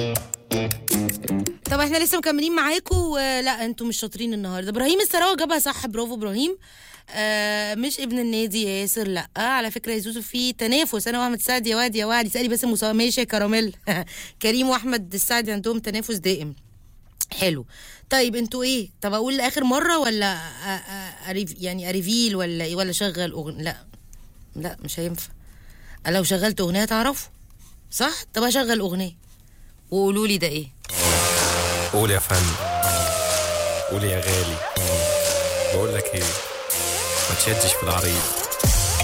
طب احنا لسه مكملين معاكم ولا انتوا مش شاطرين النهارده ابراهيم السراوه جابها صح برافو ابراهيم آه مش ابن النادي يا ياسر لا على فكره يا زوزو في تنافس انا واحمد سعد يا واد يا واد يسالي باسم مساواه ماشي يا كراميل كريم واحمد السعد عندهم تنافس دائم حلو طيب انتوا ايه طب اقول لاخر مره ولا أ- أ- أريف يعني اريفيل ولا ايه ولا شغل اغنيه لا لا مش هينفع لو شغلت اغنيه تعرفوا صح طب اشغل اغنيه وقولوا لي ده ايه قول يا فندم قول يا غالي بقول لك ايه ما تشدش في العريض